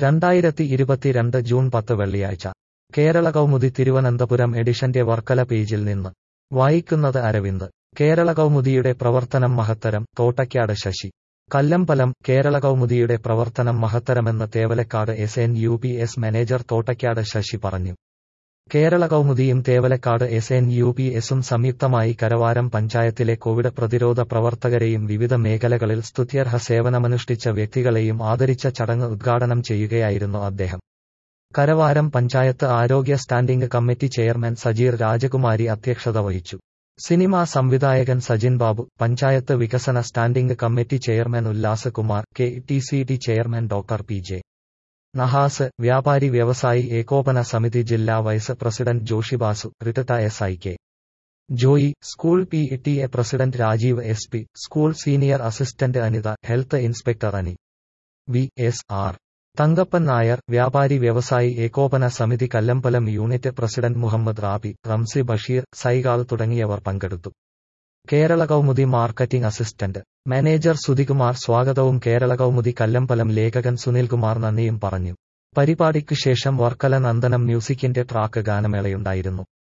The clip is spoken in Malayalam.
രണ്ടായിരത്തി ഇരുപത്തിരണ്ട് ജൂൺ പത്ത് വെള്ളിയാഴ്ച കേരള കൗമുദി തിരുവനന്തപുരം എഡിഷന്റെ വർക്കല പേജിൽ നിന്ന് വായിക്കുന്നത് അരവിന്ദ് കേരള കൗമുദിയുടെ പ്രവർത്തനം മഹത്തരം തോട്ടയ്ക്കാട് ശശി കല്ലമ്പലം കേരള കൗമുദിയുടെ പ്രവർത്തനം മഹത്തരമെന്ന് Thevalakkad S N U P S manager Thottakkad Sasi പറഞ്ഞു കേരള കൗമുദിയും Thevalakkad S N U P എസും സംയുക്തമായി കരവാരം പഞ്ചായത്തിലെ കോവിഡ് പ്രതിരോധ പ്രവർത്തകരെയും വിവിധ മേഖലകളിൽ സ്തുത്യർഹ സേവനമനുഷ്ഠിച്ച വ്യക്തികളെയും ആദരിച്ച ചടങ്ങ് ഉദ്ഘാടനം ചെയ്യുകയായിരുന്നു അദ്ദേഹം കരവാരം പഞ്ചായത്ത് ആരോഗ്യ സ്റ്റാൻഡിംഗ് കമ്മിറ്റി ചെയർമാൻ സജീർ രാജകുമാരി അധ്യക്ഷത വഹിച്ചു സിനിമാ സംവിധായകൻ സജിൻ ബാബു പഞ്ചായത്ത് വികസന standing committee chairman Ullas Kumar K T C T chairman doctor P J Nahas വ്യാപാരി വ്യവസായി ഏകോപന സമിതി ജില്ലാ വൈസ് പ്രസിഡന്റ് ജോഷി ബാസു റിട്ട S I K Joy school P T A president Rajeev S P school senior assistant Anitha health inspector Ani V S R Thankappan Nair വ്യാപാരി വ്യവസായി ഏകോപന സമിതി കല്ലമ്പലം യൂണിറ്റ് പ്രസിഡന്റ് മുഹമ്മദ് റാബി റംസി ബഷീർ സൈഗാൾ തുടങ്ങിയവർ പങ്കെടുത്തു Kerala Kaumudi marketing assistant manager Sudhikumar സ്വാഗതവും കേരള കൗമുദി കല്ലമ്പലം ലേഖകൻ സുനിൽകുമാർ നന്ദിയും പറഞ്ഞു പരിപാടിക്ക് ശേഷം വർക്കല നന്ദനം മ്യൂസിക്കിന്റെ ട്രാക്ക് ഗാനമേളയുണ്ടായിരുന്നു